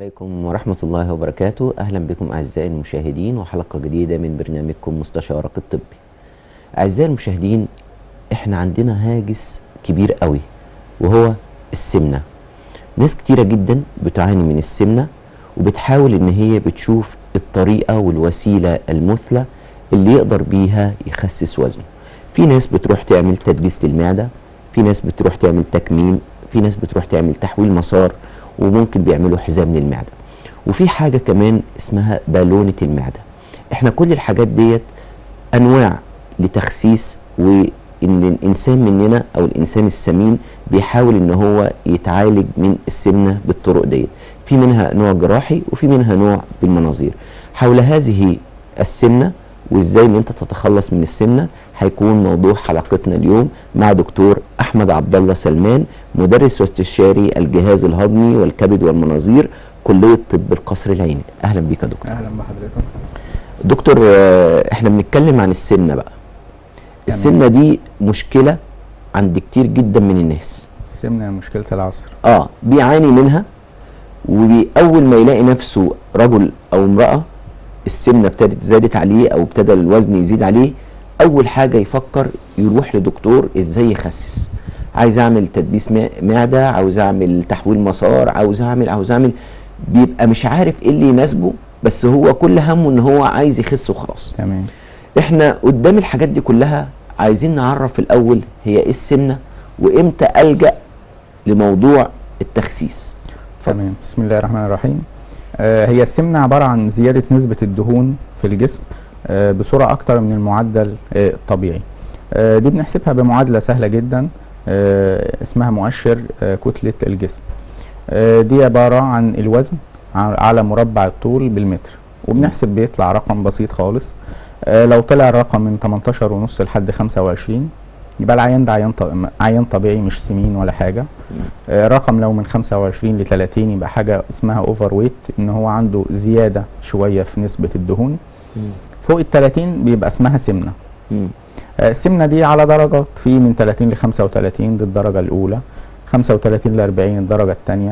عليكم ورحمة الله وبركاته أهلا بكم أعزائي المشاهدين وحلقة جديدة من برنامجكم مستشارك الطبي أعزائي المشاهدين إحنا عندنا هاجس كبير قوي وهو السمنة ناس كتيرة جدا بتعاني من السمنة وبتحاول إن هي بتشوف الطريقة والوسيلة المثلى اللي يقدر بيها يخسس وزنه في ناس بتروح تعمل تدبيسة المعدة في ناس بتروح تعمل تكميم في ناس بتروح تعمل تحويل مسار وممكن بيعملوا حزام للمعده وفي حاجه كمان اسمها بالونه المعده احنا كل الحاجات ديت انواع لتخسيس وان الانسان مننا او الانسان السمين بيحاول ان هو يتعالج من السمنه بالطرق ديت في منها نوع جراحي وفي منها نوع بالمناظير حول هذه السمنه وازاي ان انت تتخلص من السمنه هيكون موضوع حلقتنا اليوم مع دكتور احمد عبد الله سلمان مدرس واستشاري الجهاز الهضمي والكبد والمناظير كليه طب القصر العيني اهلا بيك يا دكتور اهلا بحضرتك دكتور آه، احنا بنتكلم عن السمنه بقى السمنه دي مشكله عند كتير جدا من الناس السمنه مشكله العصر اه بيعاني منها واول ما يلاقي نفسه رجل او امراه السمنه ابتدت زادت عليه او ابتدى الوزن يزيد عليه اول حاجه يفكر يروح لدكتور ازاي يخسس عايز اعمل تدبيس مع- معده عاوز اعمل تحويل مسار عاوز اعمل عاوز اعمل بيبقى مش عارف ايه اللي يناسبه بس هو كل همه ان هو عايز يخس وخلاص تمام احنا قدام الحاجات دي كلها عايزين نعرف الاول هي ايه السمنه وامتى الجا لموضوع التخسيس تمام بسم الله الرحمن الرحيم آه هي السمنه عباره عن زياده نسبه الدهون في الجسم آه بسرعه اكتر من المعدل آه الطبيعي آه دي بنحسبها بمعادله سهله جدا آه اسمها مؤشر آه كتله الجسم آه دي عباره عن الوزن ع- على مربع الطول بالمتر وبنحسب بيطلع رقم بسيط خالص آه لو طلع الرقم من 18 ونص لحد 25 يبقى العيان ده عيان ط- عيان طبيعي مش سمين ولا حاجه آه، رقم لو من 25 ل 30 يبقى حاجه اسمها اوفر ويت ان هو عنده زياده شويه في نسبه الدهون فوق ال 30 بيبقى اسمها سمنه مم. آه، السمنه دي على درجات في من 30 ل 35 دي الدرجه الاولى 35 ل 40 الدرجه الثانيه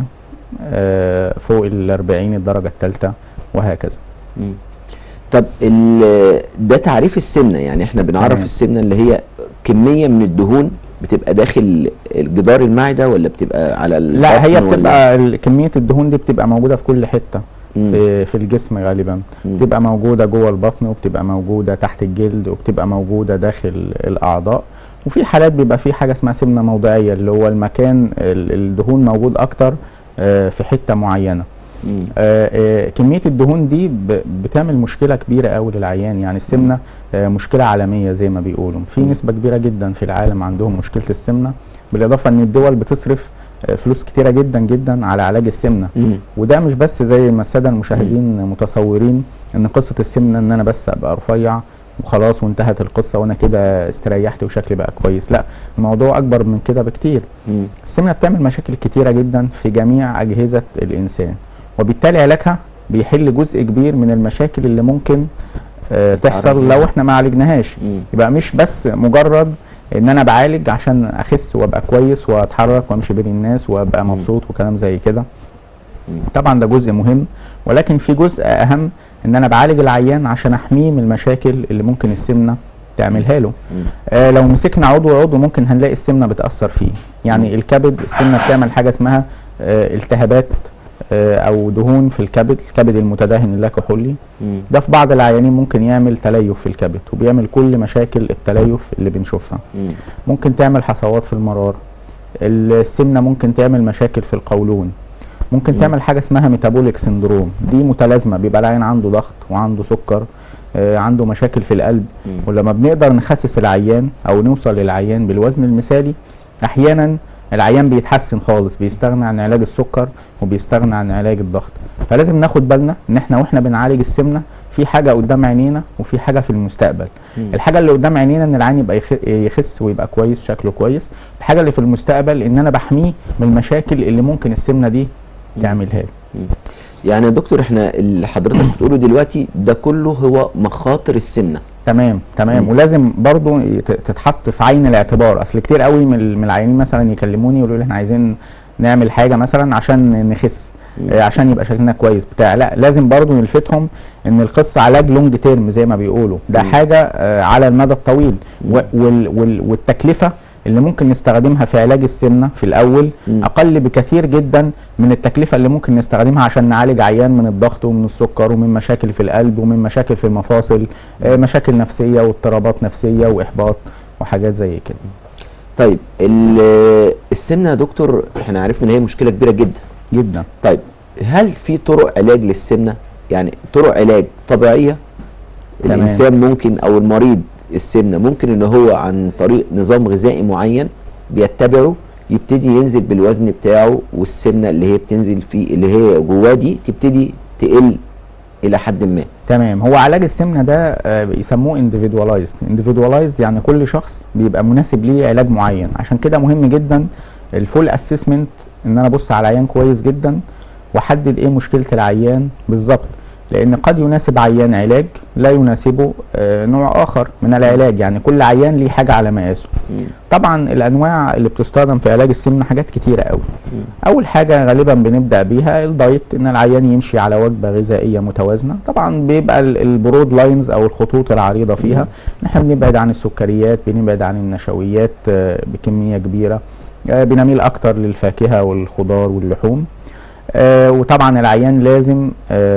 فوق ال 40 الدرجه الثالثه وهكذا مم. طب ال- ده تعريف السمنه يعني احنا بنعرف تمام. السمنه اللي هي كميه من الدهون بتبقى داخل جدار المعده ولا بتبقى على لا هي البطن ولا- بتبقى ال- كميه الدهون دي بتبقى موجوده في كل حته مم. في في الجسم غالبا مم. بتبقى موجوده جوه البطن وبتبقى موجوده تحت الجلد وبتبقى موجوده داخل الاعضاء وفي حالات بيبقى في حاجه اسمها سمنه موضعيه اللي هو المكان ال- الدهون موجود اكتر آه، في حته معينه مم. آه، آه، كميه الدهون دي ب- بتعمل مشكله كبيره قوي للعيان يعني السمنه آه، مشكله عالميه زي ما بيقولوا في مم. نسبه كبيره جدا في العالم عندهم مشكله السمنه بالاضافه ان الدول بتصرف آه، فلوس كتيره جدا جدا على علاج السمنه مم. وده مش بس زي ما الساده المشاهدين متصورين ان قصه السمنه ان انا بس ابقى رفيع وخلاص وانتهت القصه وانا كده استريحت وشكلي بقى كويس لا الموضوع اكبر من كده بكتير مم. السمنه بتعمل مشاكل كتيره جدا في جميع اجهزه الانسان وبالتالي علاجها بيحل جزء كبير من المشاكل اللي ممكن آه تحصل لها. لو احنا ما عالجناهاش مم. يبقى مش بس مجرد ان انا بعالج عشان اخس وابقى كويس واتحرك وامشي بين الناس وابقى مم. مبسوط وكلام زي كده مم. طبعا ده جزء مهم ولكن في جزء اهم ان انا بعالج العيان عشان احميه من المشاكل اللي ممكن السمنه تعملها له مم. آه لو مسكنا عضو عضو ممكن هنلاقي السمنه بتاثر فيه يعني الكبد السمنه بتعمل حاجه اسمها آه التهابات آه او دهون في الكبد الكبد المتدهن اللاكحولي مم. ده في بعض العيانين ممكن يعمل تليف في الكبد وبيعمل كل مشاكل التليف اللي بنشوفها مم. ممكن تعمل حصوات في المرار السمنه ممكن تعمل مشاكل في القولون ممكن مم. تعمل حاجه اسمها ميتابوليك سندروم دي متلازمه بيبقى العيان عنده ضغط وعنده سكر آه، عنده مشاكل في القلب مم. ولما بنقدر نخسس العيان او نوصل للعيان بالوزن المثالي احيانا العيان بيتحسن خالص بيستغنى عن علاج السكر وبيستغنى عن علاج الضغط فلازم ناخد بالنا ان احنا واحنا بنعالج السمنه في حاجه قدام عينينا وفي حاجه في المستقبل مم. الحاجه اللي قدام عينينا ان العيان يبقى يخ- يخس ويبقى كويس شكله كويس الحاجه اللي في المستقبل ان انا بحميه من المشاكل اللي ممكن السمنه دي تعملها له يعني يا دكتور احنا اللي حضرتك بتقوله دلوقتي ده كله هو مخاطر السمنه تمام تمام مم. ولازم برضو يت- تتحط في عين الاعتبار اصل كتير قوي من ال- من العيانين مثلا يكلموني يقولوا لي احنا عايزين نعمل حاجه مثلا عشان نخس مم. آه، عشان يبقى شكلنا كويس بتاع لا لازم برضو نلفتهم ان القصه علاج لونج تيرم زي ما بيقولوا ده مم. حاجه آه، على المدى الطويل مم. و- وال وال والتكلفه اللي ممكن نستخدمها في علاج السمنه في الاول مم. اقل بكثير جدا من التكلفه اللي ممكن نستخدمها عشان نعالج عيان من الضغط ومن السكر ومن مشاكل في القلب ومن مشاكل في المفاصل آه، مشاكل نفسيه واضطرابات نفسيه واحباط وحاجات زي كده طيب ال- السمنه يا دكتور احنا عرفنا ان هي مشكله كبيره جدا جدا طيب هل في طرق علاج للسمنه يعني طرق علاج طبيعيه تمام. الانسان ممكن او المريض السمنه ممكن ان هو عن طريق نظام غذائي معين بيتبعه يبتدي ينزل بالوزن بتاعه والسمنه اللي هي بتنزل فيه اللي هي جواه دي تبتدي تقل الى حد ما تمام هو علاج السمنه ده آه، بيسموه individualized individualized يعني كل شخص بيبقى مناسب ليه علاج معين عشان كده مهم جدا الفول اسسمنت ان انا ابص على العيان كويس جدا واحدد ايه مشكله العيان بالظبط لان قد يناسب عيان علاج لا يناسبه آه، نوع اخر من العلاج يعني كل عيان ليه حاجه على مقاسه مم. طبعا الانواع اللي بتستخدم في علاج السمنه حاجات كتيره قوي مم. اول حاجه غالبا بنبدا بيها الدايت ان العيان يمشي على وجبه غذائيه متوازنه طبعا بيبقى ال- البرود لاينز او الخطوط العريضه فيها ان احنا بنبعد عن السكريات بنبعد عن النشويات آه، بكميه كبيره آه، بنميل اكتر للفاكهه والخضار واللحوم آه، وطبعا العيان لازم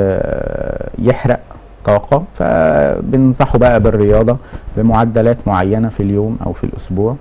آه، يحرق طاقه فبننصحه بقى بالرياضه بمعدلات معينه في اليوم او في الاسبوع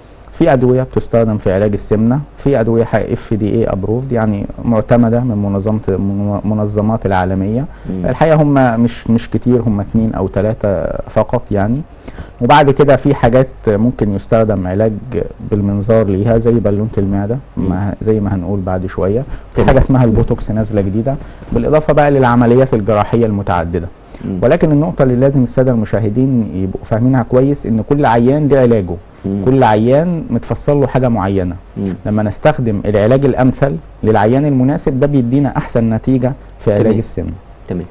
في ادويه بتستخدم في علاج السمنه في ادويه اف دي اي ابروفد يعني معتمده من منظمه من منظمات العالميه مم. الحقيقه هم مش مش كتير هم اتنين او ثلاثه فقط يعني وبعد كده في حاجات ممكن يستخدم علاج بالمنظار ليها زي بالونه المعده ما زي ما هنقول بعد شويه في تمام. حاجه اسمها البوتوكس نازله جديده بالاضافه بقى للعمليات الجراحيه المتعدده مم. ولكن النقطه اللي لازم الساده المشاهدين يبقوا فاهمينها كويس ان كل عيان ليه علاجه مم. كل عيان متفصل له حاجه معينه مم. لما نستخدم العلاج الامثل للعيان المناسب ده بيدينا احسن نتيجه في علاج تمام. السمنه تمام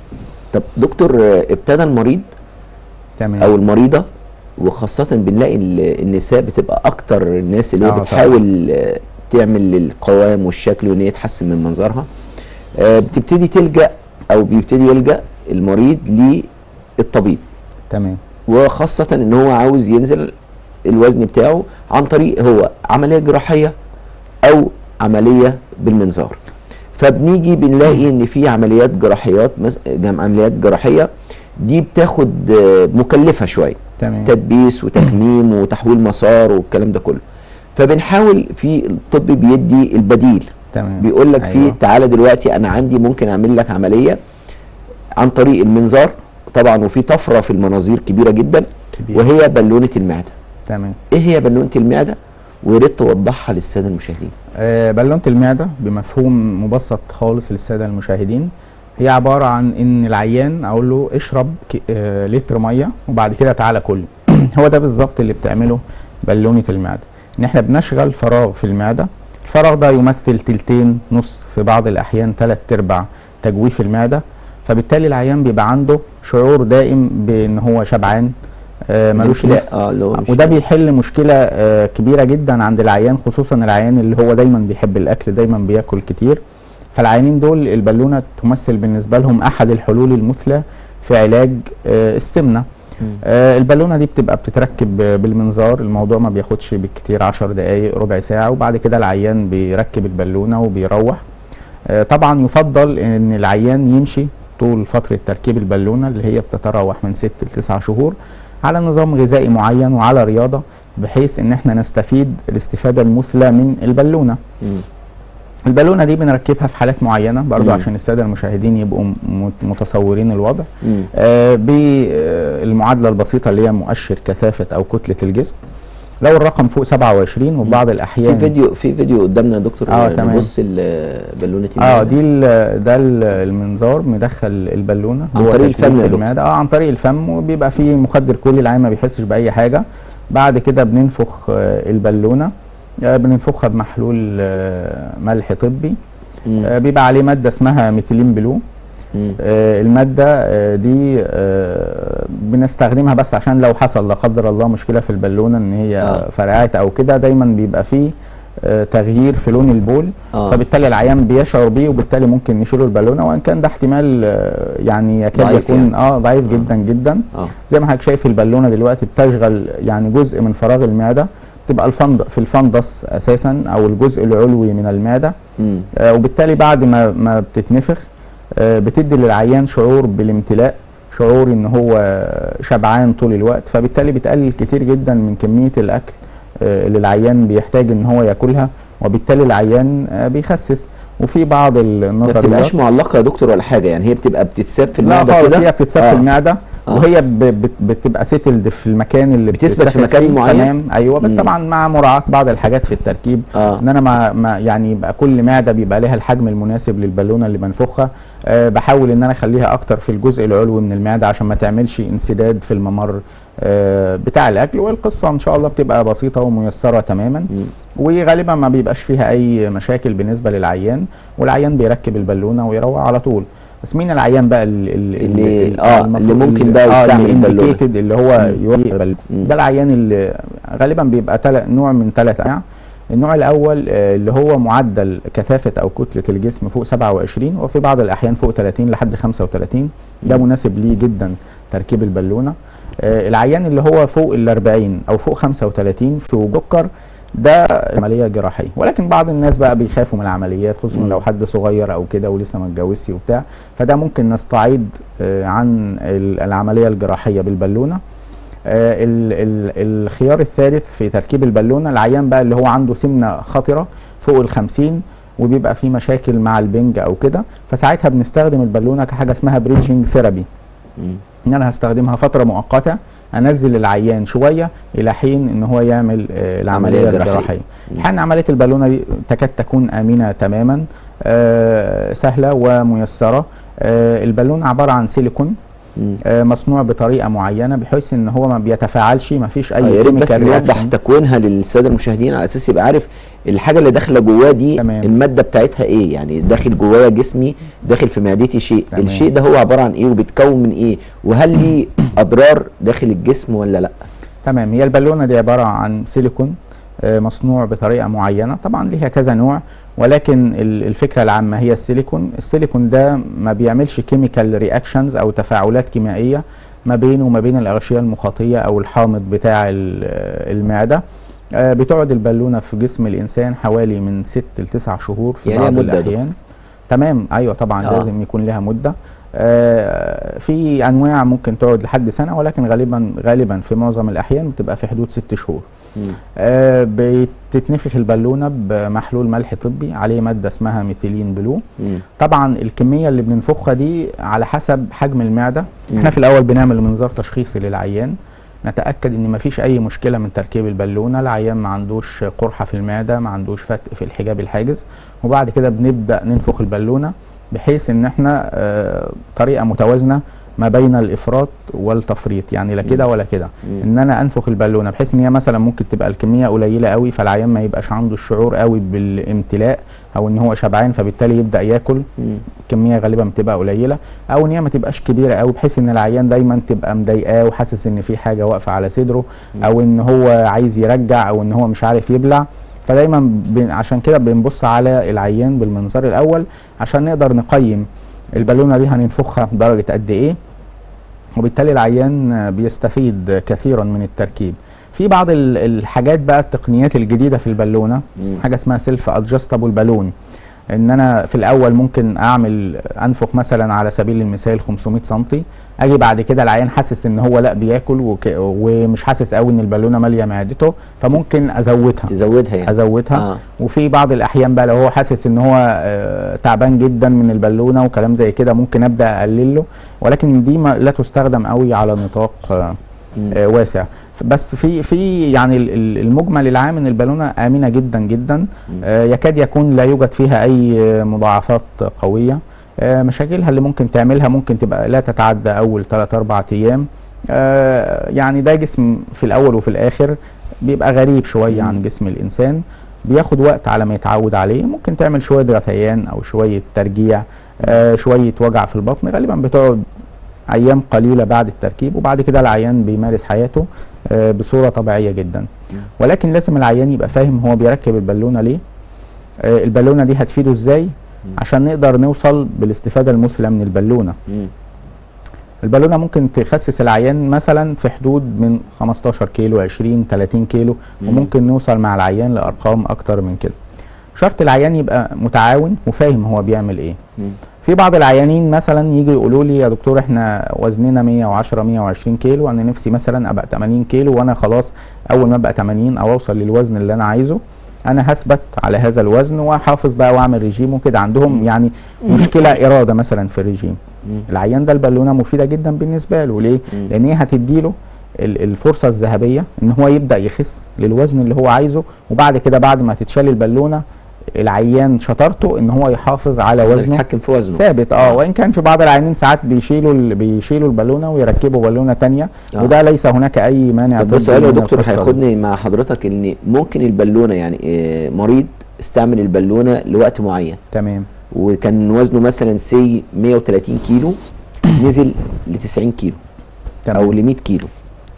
طب دكتور آه، ابتدى المريض تمام او المريضه وخاصه بنلاقي ال- النساء بتبقى اكتر الناس اللي آه هي طبعاً. بتحاول آه، تعمل القوام والشكل وان هي تحسن من منظرها آه، بتبتدي تلجا او بيبتدي يلجا المريض للطبيب تمام وخاصه ان هو عاوز ينزل الوزن بتاعه عن طريق هو عمليه جراحيه او عمليه بالمنظار فبنيجي بنلاقي ان في عمليات جراحيات مس- جم- عمليات جراحيه دي بتاخد آه، مكلفه شويه تمام تدبيس وتكميم وتحويل مسار والكلام ده كله فبنحاول في الطب بيدي البديل تمام بيقول لك في أيوة. تعالى دلوقتي انا عندي ممكن اعمل لك عمليه عن طريق المنظار طبعا وفي طفره في المناظير كبيره جدا كبير. وهي بالونه المعده تمام ايه هي بالونه المعده ويا ريت توضحها للساده المشاهدين آه بالونه المعده بمفهوم مبسط خالص للساده المشاهدين هي عباره عن ان العيان اقول له اشرب ك- آه لتر ميه وبعد كده تعالى كل هو ده بالظبط اللي بتعمله بالونه المعده ان احنا بنشغل فراغ في المعده الفراغ ده يمثل تلتين نص في بعض الاحيان ثلاث ارباع تجويف المعده فبالتالي العيان بيبقى عنده شعور دائم بان هو شبعان آه ملوش لا، نفس اه اللي هو مش- وده بيحل مشكله آه، كبيره جدا عند العيان خصوصا العيان اللي هو دايما بيحب الاكل دايما بياكل كتير فالعيانين دول البالونه تمثل بالنسبه لهم احد الحلول المثلى في علاج آه، السمنه مم. آه، البالونه دي بتبقى بتتركب آه، بالمنظار الموضوع ما بياخدش بالكتير 10 دقائق ربع ساعه وبعد كده العيان بيركب البالونه وبيروح آه، طبعا يفضل ان العيان يمشي طول فتره تركيب البالونه اللي هي بتتراوح من 6 ل 9 شهور على نظام غذائي معين وعلى رياضه بحيث ان احنا نستفيد الاستفاده المثلى من البالونه مم. البالونه دي بنركبها في حالات معينه برضو مم. عشان الساده المشاهدين يبقوا م- متصورين الوضع مم. آه بالمعادله البسيطه اللي هي مؤشر كثافه او كتله الجسم لو الرقم فوق 27 وبعض الاحيان في فيديو في فيديو قدامنا يا دكتور آه، تمام. نبص ال- بالونه اه المعدة. دي ال- ده ال- المنظار مدخل البالونه عن جوه طريق تكليف الفم يا دكتور. المعده اه عن طريق الفم وبيبقى فيه مخدر كلي العين ما بيحسش باي حاجه بعد كده بننفخ آه البالونه آه بننفخها بمحلول آه ملح طبي مم. آه بيبقى عليه ماده اسمها ميثيلين بلو مم. آه الماده آه دي آه بنستخدمها بس عشان لو حصل لا قدر الله مشكله في البالونه ان هي آه. فرقعت او كده دايما بيبقى فيه آه، تغيير في لون البول آه. فبالتالي العيان بيشعر بيه وبالتالي ممكن نشيله البالونه وان كان ده احتمال آه، يعني يكاد ضعيف يكون يعني. اه ضعيف جدا جدا اه زي ما حضرتك شايف البالونه دلوقتي بتشغل يعني جزء من فراغ المعده تبقى الفند في الفندس اساسا او الجزء العلوي من المعده مم. آه، وبالتالي بعد ما ما بتتنفخ آه، بتدي للعيان شعور بالامتلاء شعور ان هو شبعان طول الوقت فبالتالي بتقلل كتير جدا من كميه الاكل آه، اللي العيان بيحتاج ان هو ياكلها وبالتالي العيان آه، بيخسس وفي بعض ما النظريات بتبقاش معلقه يا دكتور ولا حاجه يعني هي بتبقى بتتساب في لا المعده خالص كده هي بتتساب آه. في المعده آه. وهي ب- بت- بتبقى سيتلد في المكان اللي بتثبت في بتتاخد مكان فيه. معين؟ تمام ايوه بس مم. طبعا مع مراعاه بعض الحاجات في التركيب اه ان انا ما, ما يعني يبقى كل معده بيبقى لها الحجم المناسب للبالونه اللي بنفخها أه بحاول ان انا اخليها اكتر في الجزء العلوي من المعده عشان ما تعملش انسداد في الممر أه بتاع الاكل والقصه ان شاء الله بتبقى بسيطه وميسره تماما مم. وغالبا ما بيبقاش فيها اي مشاكل بالنسبه للعيان والعيان بيركب البالونه ويروح على طول بس مين العيان بقى اللي اللي- آه، اللي ممكن بقى آه، يستعمل اللي البالونة. indicated اللي هو مم. يوجه البالونة. مم. ده العيان اللي غالبا بيبقى تل... نوع من ثلاث انواع النوع الاول آه، اللي هو معدل كثافه او كتله الجسم فوق 27 وفي بعض الاحيان فوق 30 لحد 35 ده مم. مناسب ليه جدا تركيب البالونه آه، العيان اللي هو فوق ال 40 او فوق 35 في وجود سكر ده عمليه جراحيه ولكن بعض الناس بقى بيخافوا من العمليات خصوصا مم. لو حد صغير او كده ولسه ما اتجوزش وبتاع فده ممكن نستعيد آه، عن ال- العمليه الجراحيه بالبالونه آه، ال- ال- الخيار الثالث في تركيب البالونه العيان بقى اللي هو عنده سمنه خطره فوق ال 50 وبيبقى في مشاكل مع البنج او كده فساعتها بنستخدم البالونه كحاجه اسمها بريدجنج ثيرابي مم. ان انا هستخدمها فتره مؤقته انزل العيان شويه الى حين ان هو يعمل آه، العمليه عملية جراحية. الجراحيه مم. حين عمليه البالونه دي تكاد تكون امنه تماما آه، سهله وميسره آه، البالونه عباره عن سيليكون مم. آه، مصنوع بطريقه معينه بحيث ان هو ما بيتفاعلش ما فيش آه، اي يا ريت بس chemical نوضح reaction. تكوينها للساده المشاهدين على اساس يبقى عارف الحاجه اللي داخله جواه دي تمام. الماده بتاعتها ايه يعني داخل جوايا جسمي داخل في معدتي شيء تمام. الشيء ده هو عباره عن ايه وبيتكون من ايه وهل ليه اضرار داخل الجسم ولا لا تمام هي البالونه دي عباره عن سيليكون آه، مصنوع بطريقه معينه طبعا ليها كذا نوع ولكن ال- الفكره العامه هي السيليكون السيليكون ده ما بيعملش كيميكال رياكشنز او تفاعلات كيميائيه ما بينه وما بين الاغشيه المخاطيه او الحامض بتاع ال- آه، المعده آه، بتقعد البالونه في جسم الانسان حوالي من 6 ل 9 شهور في يعني بعض المدة يا الاحيان تمام ايوه طبعا آه. آه. لازم يكون لها مده آه، في انواع ممكن تقعد لحد سنه ولكن غالبا غالبا في معظم الاحيان بتبقى في حدود ست شهور مم. آه، بتتنفخ البالونه بمحلول ملح طبي عليه ماده اسمها ميثيلين بلو مم. طبعا الكميه اللي بننفخها دي على حسب حجم المعده مم. احنا في الاول بنعمل منظار تشخيصي للعيان نتاكد ان مفيش اي مشكله من تركيب البالونه العيان ما عندوش قرحه في المعده ما عندوش فتق في الحجاب الحاجز وبعد كده بنبدا ننفخ البالونه بحيث ان احنا آه، طريقه متوازنه ما بين الافراط والتفريط يعني لا كده ولا كده مم. ان انا انفخ البالونه بحيث ان هي مثلا ممكن تبقى الكميه قليله قوي فالعيان ما يبقاش عنده الشعور قوي بالامتلاء او ان هو شبعان فبالتالي يبدا ياكل مم. الكميه غالبا بتبقى قليله او ان هي ما تبقاش كبيره قوي بحيث ان العيان دايما تبقى مضايقاه وحاسس ان في حاجه واقفه على صدره او ان هو عايز يرجع او ان هو مش عارف يبلع فدايما ب... عشان كده بنبص على العيان بالمنظار الاول عشان نقدر نقيم البالونه دي هننفخها بدرجه قد ايه وبالتالي العيان بيستفيد كثيرا من التركيب في بعض ال- الحاجات بقى التقنيات الجديده في البالونه مم. حاجه اسمها سيلف ادجستبل بالون ان انا في الاول ممكن اعمل انفخ مثلا على سبيل المثال 500 سم اجي بعد كده العيان حاسس ان هو لا بياكل وك... ومش حاسس قوي ان البالونه ماليه معدته فممكن ازودها تزودها يعني ازودها آه. وفي بعض الاحيان بقى لو هو حاسس ان هو آه، تعبان جدا من البالونه وكلام زي كده ممكن ابدا اقلل له ولكن دي ما لا تستخدم قوي على نطاق آه، مم. آه، واسع بس في في يعني ال- ال- المجمل العام ان البالونه امنه جدا جدا آه، يكاد يكون لا يوجد فيها اي آه، مضاعفات قويه آه، مشاكلها اللي ممكن تعملها ممكن تبقى لا تتعدى اول 3 4 ايام آه، يعني ده جسم في الاول وفي الاخر بيبقى غريب شويه مم. عن جسم الانسان بياخد وقت على ما يتعود عليه ممكن تعمل شويه غثيان او شويه ترجيع آه، شويه وجع في البطن غالبا بتقعد ايام قليله بعد التركيب وبعد كده العيان بيمارس حياته آه، بصوره طبيعيه جدا ولكن لازم العيان يبقى فاهم هو بيركب البالونه ليه آه، البالونه دي هتفيده ازاي عشان نقدر نوصل بالاستفاده المثلى من البالونه مم. البالونه ممكن تخسس العيان مثلا في حدود من 15 كيلو 20 30 كيلو مم. وممكن نوصل مع العيان لارقام اكتر من كده شرط العيان يبقى متعاون وفاهم هو بيعمل ايه مم. في بعض العيانين مثلا يجي يقولوا لي يا دكتور احنا وزننا 110 120 كيلو انا نفسي مثلا ابقى 80 كيلو وانا خلاص اول ما ابقى 80 او اوصل للوزن اللي انا عايزه انا هثبت على هذا الوزن واحافظ بقى واعمل ريجيم وكده عندهم يعني مشكله اراده مثلا في الريجيم مم. العيان ده البالونه مفيده جدا بالنسبه له ليه مم. لان هي هتديله ال- الفرصه الذهبيه ان هو يبدا يخس للوزن اللي هو عايزه وبعد كده بعد ما تتشال البالونه العيان شطارته ان هو يحافظ على يقدر وزنه يتحكم في وزنه ثابت اه آه. وان كان في بعض العيانين ساعات بيشيلوا ال- بيشيلوا البالونه ويركبوا بالونه تانية آه. وده ليس هناك اي مانع طب ده طبي سؤال يا من دكتور القصة دي. هياخدني مع حضرتك ان ممكن البالونه يعني آه، مريض استعمل البالونه لوقت معين تمام وكان وزنه مثلا سي 130 كيلو نزل ل 90 كيلو تمام او ل 100 كيلو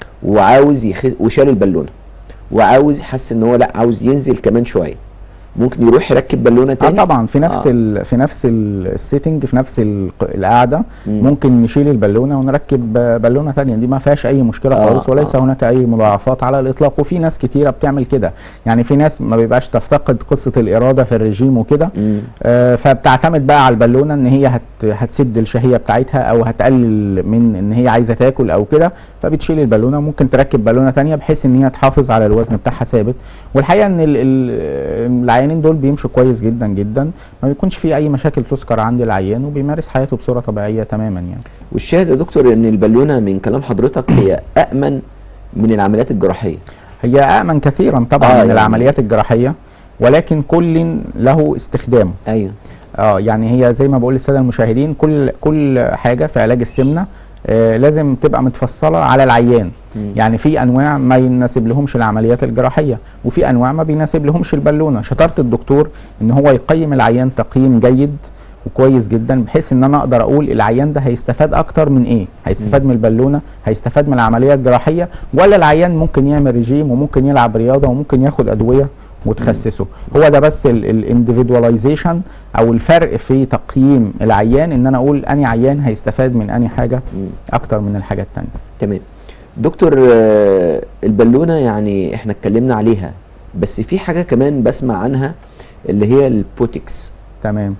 وعاوز يخس وشال البالونه وعاوز حس ان هو لا عاوز ينزل كمان شويه ممكن يروح يركب بالونه اه تاني طبعا في نفس آه. ال... في نفس ال- السيتنج في نفس ال- القعده مم. ممكن نشيل البالونه ونركب بالونه تانية دي ما فيهاش اي مشكله آه، خالص وليس آه. هناك اي مضاعفات على الاطلاق وفي ناس كتيره بتعمل كده يعني في ناس ما بيبقاش تفتقد قصه الاراده في الرجيم وكده مم. آه، فبتعتمد بقى على البالونه ان هي هت هتسد الشهيه بتاعتها او هتقلل من ان هي عايزه تاكل او كده فبتشيل البالونه ممكن تركب بالونه تانية بحيث ان هي تحافظ على الوزن بتاعها ثابت والحقيقه ان ال- ال- العيانين دول بيمشوا كويس جدا جدا ما بيكونش في اي مشاكل تذكر عند العيان وبيمارس حياته بصوره طبيعيه تماما يعني والشاهد يا دكتور ان البالونه من كلام حضرتك هي امن من العمليات الجراحيه هي امن كثيرا طبعا آه، من يعني- العمليات الجراحيه ولكن كل له استخدامه ايوه اه يعني هي زي ما بقول للساده المشاهدين كل كل حاجه في علاج السمنه آه لازم تبقى متفصله على العيان مم. يعني في انواع ما يناسب لهمش العمليات الجراحيه وفي انواع ما بيناسب لهمش البالونه شطاره الدكتور ان هو يقيم العيان تقييم جيد وكويس جدا بحيث ان انا اقدر اقول العيان ده هيستفاد اكتر من ايه هيستفاد من البالونه هيستفاد من العمليه الجراحيه ولا العيان ممكن يعمل رجيم وممكن يلعب رياضه وممكن ياخد ادويه وتخسسه هو ده بس الانديفيدواليزيشن او الفرق في تقييم العيان ان انا اقول اني عيان هيستفاد من اني حاجه مم. اكتر من الحاجه التانية تمام دكتور آه، البالونه يعني احنا اتكلمنا عليها بس في حاجه كمان بسمع عنها اللي هي البوتكس تمام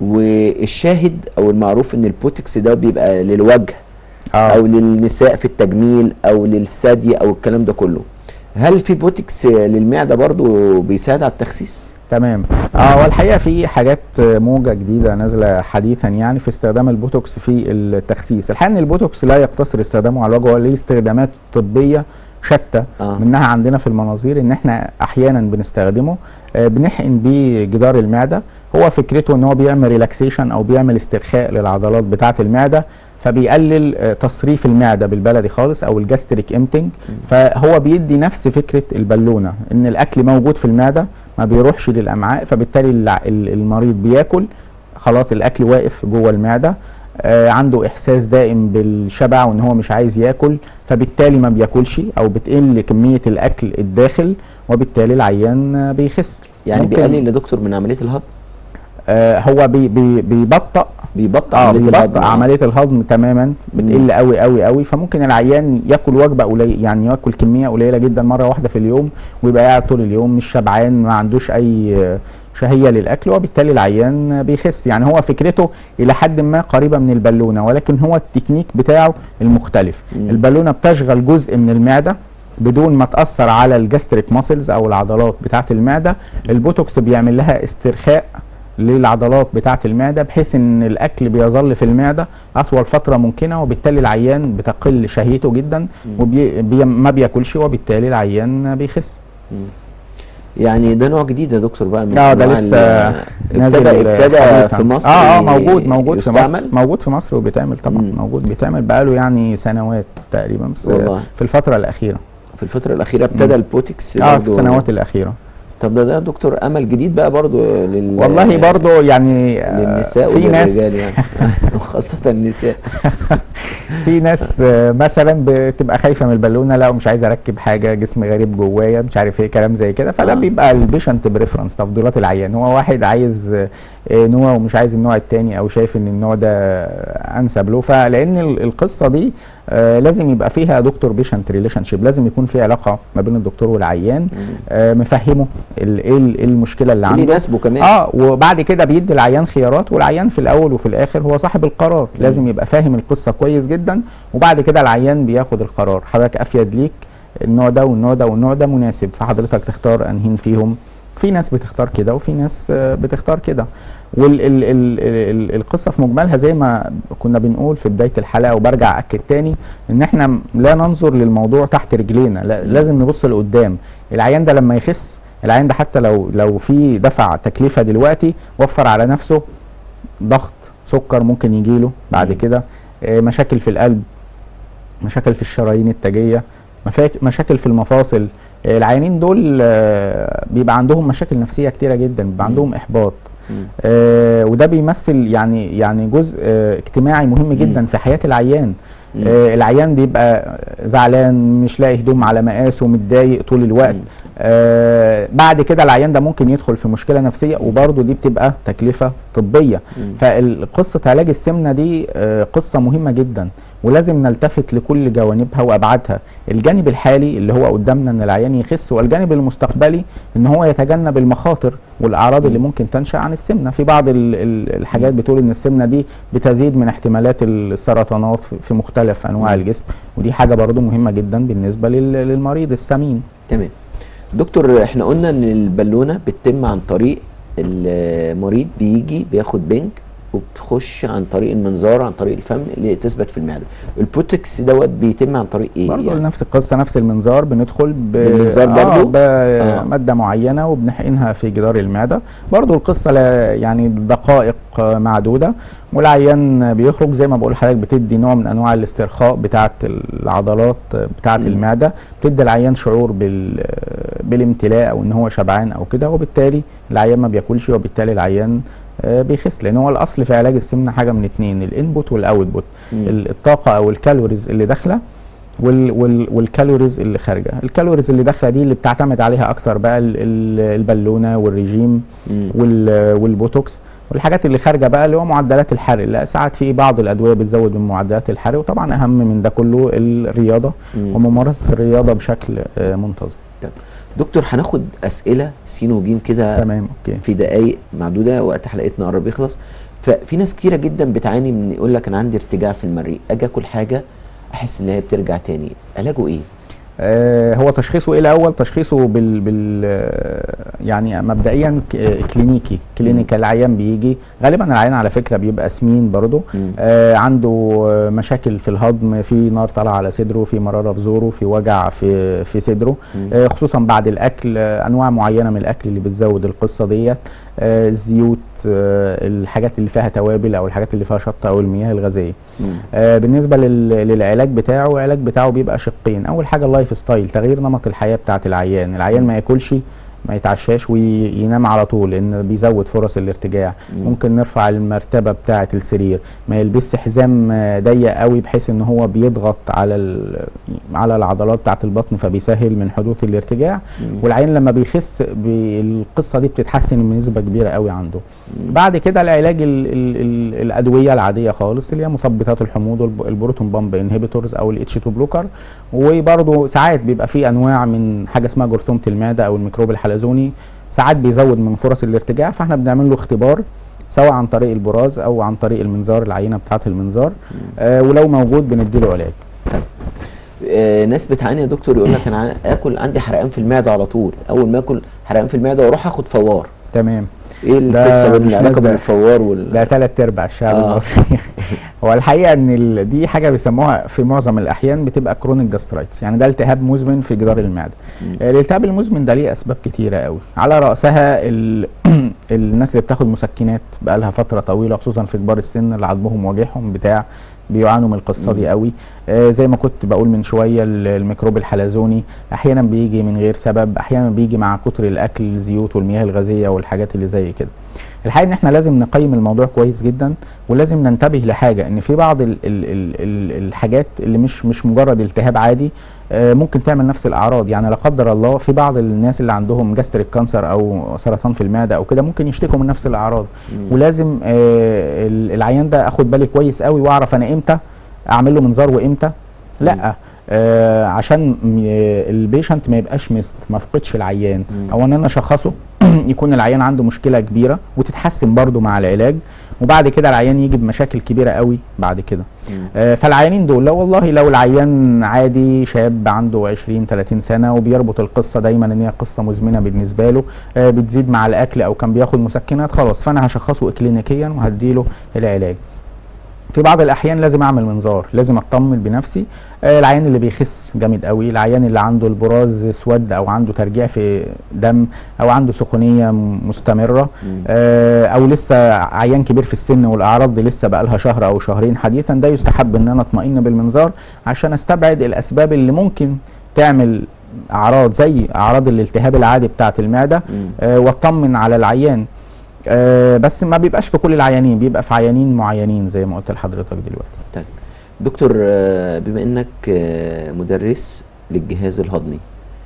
والشاهد او المعروف ان البوتكس ده بيبقى للوجه اه او للنساء في التجميل او للثدي او الكلام ده كله هل في بوتكس للمعده برضو بيساعد على التخسيس تمام اه والحقيقه في حاجات موجه جديده نازله حديثا يعني في استخدام البوتوكس في التخسيس الحقيقه ان البوتوكس لا يقتصر استخدامه على الوجه هو ليه استخدامات طبيه شتى آه. منها عندنا في المناظير ان احنا احيانا بنستخدمه آه بنحقن بيه جدار المعده هو فكرته ان هو بيعمل ريلاكسيشن او بيعمل استرخاء للعضلات بتاعه المعده فبيقلل آه، تصريف المعده بالبلدي خالص او الجاستريك امتنج فهو بيدي نفس فكره البالونه ان الاكل موجود في المعده ما بيروحش للامعاء فبالتالي الع- ال- المريض بياكل خلاص الاكل واقف جوه المعده آه عنده احساس دائم بالشبع وان هو مش عايز ياكل فبالتالي ما بياكلش او بتقل كميه الاكل الداخل وبالتالي العيان آه، بيخس يعني ممكن- بيقلل يا دكتور من عمليه الهضم آه هو بي بي بيبطأ بيبطئ اه عمليه بيبطئ الهضم آه. عمليه الهضم تماما بتقل قوي قوي قوي فممكن العيان ياكل وجبه قليل يعني ياكل كميه قليله جدا مره واحده في اليوم ويبقى قاعد طول اليوم مش شبعان ما عندوش اي آه، شهيه للاكل وبالتالي العيان آه، بيخس يعني هو فكرته الى حد ما قريبه من البالونه ولكن هو التكنيك بتاعه المختلف مم. البالونه بتشغل جزء من المعده بدون ما تاثر على الجاستريك ماسلز او العضلات بتاعه المعده البوتوكس بيعمل لها استرخاء للعضلات بتاعه المعده بحيث ان الاكل بيظل في المعده اطول فتره ممكنه وبالتالي العيان بتقل شهيته جدا وما بياكلش وبالتالي العيان بيخس مم. يعني ده نوع جديد يا دكتور بقى من اه ده أنواع لسه ال- نازل ابتدى ابتدى حديثاً. في مصر اه اه موجود موجود في مصر يستعمل؟ موجود في مصر وبيتعمل طبعا مم. موجود بيتعمل بقاله يعني سنوات تقريبا بس والله. في الفتره الاخيره في الفتره الاخيره ابتدى البوتكس اه في برضو- السنوات الاخيره طب ده ده دكتور امل جديد بقى برضو لل والله برضو يعني آه، للنساء في ناس وللرجال يعني خاصة النساء في ناس آه، مثلا بتبقى خايفه من البالونه لا ومش عايز اركب حاجه جسم غريب جوايا مش عارف ايه كلام زي كده فده آه. بيبقى البيشنت بريفرنس تفضيلات العيان هو واحد عايز آه، نوع ومش عايز النوع التاني او شايف ان النوع ده انسب له فلان ال- القصه دي آه، لازم يبقى فيها دكتور بيشنت ريليشن شيب لازم يكون في علاقه ما بين الدكتور والعيان آه، مفهمه ال- ايه ال- إيه المشكله اللي اللي عنده يناسبه كمان اه وبعد كده بيدي العيان خيارات والعيان في الاول وفي الاخر هو صاحب القرار لازم يبقى فاهم القصه كويس جدا وبعد كده العيان بياخد القرار حضرتك افيد ليك النوع ده والنوع ده والنوع ده مناسب فحضرتك تختار انهين فيهم في ناس بتختار كده وفي ناس آه، بتختار كده والقصه في مجملها زي ما كنا بنقول في بدايه الحلقه وبرجع اكد تاني ان احنا م- لا ننظر للموضوع تحت رجلينا لا لازم نبص لقدام العيان ده لما يخس العيان ده حتى لو لو في دفع تكلفه دلوقتي وفر على نفسه ضغط سكر ممكن يجيله بعد مم. كده آه، مشاكل في القلب مشاكل في الشرايين التاجيه مفاك- مشاكل في المفاصل آه، العيانين دول آه، بيبقى عندهم مشاكل نفسيه كتيره جدا بيبقى مم. عندهم احباط مم. آه، وده بيمثل يعني يعني جزء آه، اجتماعي مهم جدا في حياه العيان مم. آه، العيان بيبقى زعلان مش لاقي هدوم على مقاسه متضايق طول الوقت مم. آه بعد كده العيان ده ممكن يدخل في مشكله نفسيه وبرضه دي بتبقى تكلفه طبيه مم. فقصه علاج السمنه دي آه قصه مهمه جدا ولازم نلتفت لكل جوانبها وابعادها الجانب الحالي اللي هو قدامنا ان العيان يخس والجانب المستقبلي ان هو يتجنب المخاطر والاعراض اللي ممكن تنشا عن السمنه في بعض ال- ال- الحاجات بتقول ان السمنه دي بتزيد من احتمالات السرطانات في- في مختلف انواع مم. الجسم ودي حاجه برضو مهمه جدا بالنسبه لل- للمريض السمين تمام دكتور احنا قلنا ان البالونه بتتم عن طريق المريض بيجي بياخد بنج وبتخش عن طريق المنظار عن طريق الفم اللي تثبت في المعده البوتكس دوت بيتم عن طريق ايه برضه يعني؟ نفس القصه نفس المنظار بندخل ب... بالمنظار برضه؟ آه. بماده معينه وبنحقنها في جدار المعده برضه القصه لا يعني دقائق آه، معدوده والعيان بيخرج زي ما بقول لحضرتك بتدي نوع من انواع الاسترخاء بتاعه العضلات بتاعه مم. المعده بتدي العيان شعور بال... بالامتلاء او ان هو شبعان او كده وبالتالي العيان ما بياكلش وبالتالي العيان آه، بيخس لان هو الاصل في علاج السمنه حاجه من اتنين الانبوت والاوتبوت مم. ال- الطاقه او الكالوريز اللي داخله وال وال والكالوريز اللي خارجه الكالوريز اللي داخله دي اللي بتعتمد عليها اكثر بقى ال- ال- البالونه والرجيم مم. وال والبوتوكس والحاجات اللي خارجه بقى اللي هو معدلات الحرق لا ساعات في بعض الادويه بتزود من معدلات الحرق وطبعا اهم من ده كله الرياضه مم. وممارسه الرياضه بشكل آه، منتظم دكتور هناخد اسئله سين وجيم كده تمام اوكي في دقائق معدوده وقت حلقتنا قرب يخلص ففي ناس كتيره جدا بتعاني من يقول لك انا عندي ارتجاع في المريء اجي اكل حاجه احس ان هي بترجع تاني علاجه ايه آه، هو تشخيصه ايه الاول تشخيصه بال, بال آه، يعني مبدئيا ك- آه، كلينيكي كلينيكال العيان بيجي غالبا العيان على فكره بيبقى سمين برضه مم. آه عنده آه، مشاكل في الهضم في نار طالعه على صدره في مراره في زوره في وجع في في صدره مم. آه خصوصا بعد الاكل آه انواع معينه من الاكل اللي بتزود القصه ديت آه الزيوت آه الحاجات اللي فيها توابل او الحاجات اللي فيها شطه او المياه الغازيه مم. آه بالنسبه لل- للعلاج بتاعه العلاج بتاعه بيبقى شقين اول حاجه اللايف ستايل تغيير نمط الحياه بتاعه العيان العيان ما ياكلش ما يتعشاش وينام على طول لان بيزود فرص الارتجاع مم. ممكن نرفع المرتبه بتاعه السرير ما يلبسش حزام آه، ضيق قوي بحيث ان هو بيضغط على ال- على العضلات بتاعه البطن فبيسهل من حدوث الارتجاع مم. والعيان لما بيخس بي- القصه دي بتتحسن بنسبه كبيره قوي عنده مم. بعد كده العلاج ال ال ال الادويه العاديه خالص اللي هي مثبطات الحموض والب- البروتون بامب انهبيتورز او الاتش 2 بلوكر وبرضه ساعات بيبقى في انواع من حاجه اسمها جرثومه المعده او الميكروب الحلزوني ساعات بيزود من فرص الارتجاع فاحنا بنعمل له اختبار سواء عن طريق البراز او عن طريق المنظار العينه بتاعه المنظار آه ولو موجود بنديله علاج آه ناس بتعاني يا دكتور يقول لك انا ع- اكل عندي حرقان في المعده على طول اول ما اكل حرقان في المعده واروح اخد فوار تمام ايه ده القصه بين مش العلاقه ناس بين ده- الفوار وال ده ثلاث ارباع الشعب آه. المصري هو الحقيقه ان ال- دي حاجه بيسموها في معظم الاحيان بتبقى كرونيك جاسترايتس يعني ده التهاب مزمن في جدار المعده مم. آه، الالتهاب المزمن ده ليه اسباب كتيره قوي على راسها ال... الناس اللي بتاخد مسكنات بقالها فتره طويله خصوصا في كبار السن اللي عظمهم واجعهم بتاع بيعانوا من القصه دي مم. قوي آه زي ما كنت بقول من شويه ال- الميكروب الحلزوني احيانا بيجي من غير سبب احيانا بيجي مع كتر الاكل الزيوت والمياه الغازيه والحاجات اللي زي كده الحقيقه ان احنا لازم نقيم الموضوع كويس جدا ولازم ننتبه لحاجه ان في بعض ال ال ال ال الحاجات اللي مش مش مجرد التهاب عادي آه، ممكن تعمل نفس الاعراض يعني لا قدر الله في بعض الناس اللي عندهم جاستريك كانسر او سرطان في المعده او كده ممكن يشتكوا من نفس الاعراض مم. ولازم آه، ال- العيان ده اخد بالي كويس قوي واعرف انا امتى اعمل له منظار وامتى لا آه عشان م- آه، البيشنت ما يبقاش مست ما فقدش العيان مم. او ان انا اشخصه يكون العيان عنده مشكله كبيره وتتحسن برضه مع العلاج وبعد كده العيان يجي بمشاكل كبيره قوي بعد كده مم. آه، فالعيانين دول لو والله لو العيان عادي شاب عنده 20 30 سنه وبيربط القصه دايما ان هي قصه مزمنه بالنسبه له آه، بتزيد مع الاكل او كان بياخد مسكنات خلاص فانا هشخصه اكلينيكيا وهديله العلاج في بعض الاحيان لازم اعمل منظار لازم اطمن بنفسي آه، العيان اللي بيخس جامد قوي العيان اللي عنده البراز اسود او عنده ترجيع في دم او عنده سخونيه م- مستمره مم. آه، او لسه عيان كبير في السن والاعراض دي لسه بقى لها شهر او شهرين حديثا ده يستحب ان انا اطمئن بالمنظار عشان استبعد الاسباب اللي ممكن تعمل اعراض زي اعراض الالتهاب العادي بتاعه المعده مم. آه، واطمن على العيان آه، بس ما بيبقاش في كل العيانين بيبقى في عيانين معينين زي ما قلت لحضرتك دلوقتي طيب دكتور آه، بما انك آه، مدرس للجهاز الهضمي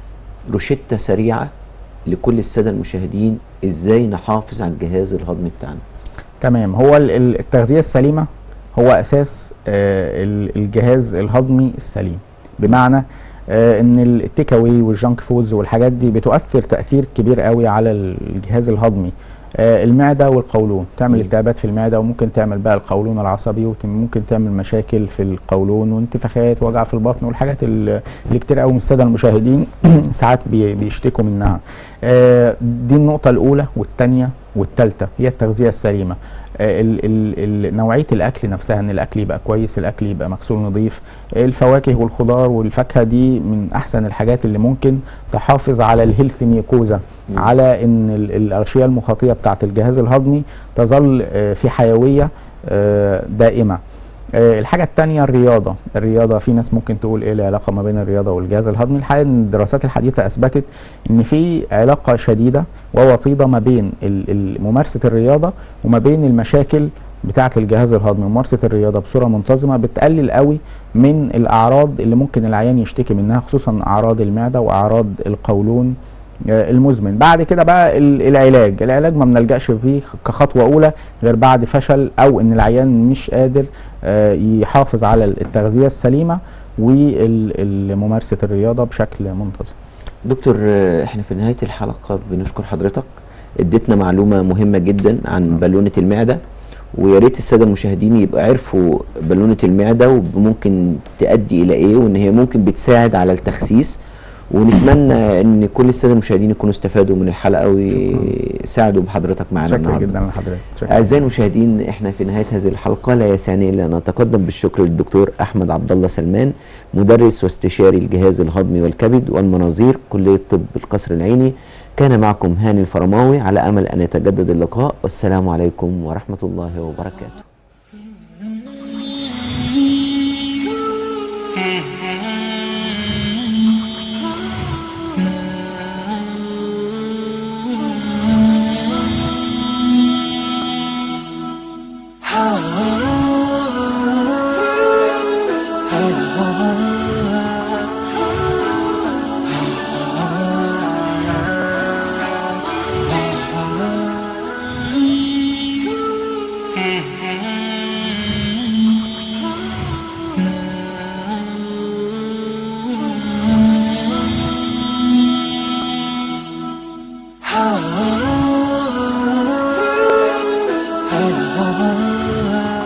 روشتة سريعة لكل السادة المشاهدين ازاي نحافظ على الجهاز الهضمي بتاعنا تمام هو ال- ال- التغذيه السليمه هو اساس آه، ال- الجهاز الهضمي السليم بمعنى آه، ان ال- التيك اواي والجانك فودز والحاجات دي بتؤثر تاثير كبير قوي على الجهاز الهضمي آه، المعده والقولون تعمل مم. التهابات في المعده وممكن تعمل بقى القولون العصبي وممكن تعمل مشاكل في القولون وانتفاخات ووجع في البطن والحاجات ال- اللي كتير قوي من الساده المشاهدين ساعات بي- بيشتكوا منها آه، دي النقطه الاولى والثانيه والثالثه هي التغذيه السليمه آه، ال ال ال نوعيه الاكل نفسها ان الاكل يبقى كويس الاكل يبقى مغسول نظيف الفواكه والخضار والفاكهه دي من احسن الحاجات اللي ممكن تحافظ على الهيلث ميكوزا مم. على ان ال- الاغشيه المخاطيه بتاعه الجهاز الهضمي تظل آه، في حيويه آه، دائمه آه، الحاجة التانية الرياضة الرياضة في ناس ممكن تقول ايه العلاقة ما بين الرياضة والجهاز الهضمي الحقيقة ان الدراسات الحديثة اثبتت ان في علاقة شديدة ووطيدة ما بين ال- ال- ممارسة الرياضة وما بين المشاكل بتاعة الجهاز الهضمي ممارسة الرياضة بصورة منتظمة بتقلل قوي من الأعراض اللي ممكن العيان يشتكي منها خصوصا أعراض المعدة وأعراض القولون آه، المزمن بعد كده بقى ال- العلاج العلاج ما بنلجأش فيه كخطوة أولى غير بعد فشل أو إن العيان مش قادر آه، يحافظ على التغذية السليمة وممارسة الرياضة بشكل منتظم دكتور آه، احنا في نهاية الحلقة بنشكر حضرتك اديتنا معلومة مهمة جدا عن بالونة المعدة ويا ريت السادة المشاهدين يبقى عرفوا بالونة المعدة وممكن تؤدي إلى إيه وإن هي ممكن بتساعد على التخسيس ونتمنى إن كل السادة المشاهدين يكونوا استفادوا من الحلقة ويساعدوا بحضرتك معانا شكرا النهارده. جدا لحضرتك شكراً. أعزائي المشاهدين احنا في نهاية هذه الحلقة لا يسعني إلا أن نتقدم بالشكر للدكتور أحمد عبد الله سلمان مدرس واستشاري الجهاز الهضمي والكبد والمناظير كلية طب القصر العيني كان معكم هاني الفرماوي على أمل أن يتجدد اللقاء والسلام عليكم ورحمة الله وبركاته Ah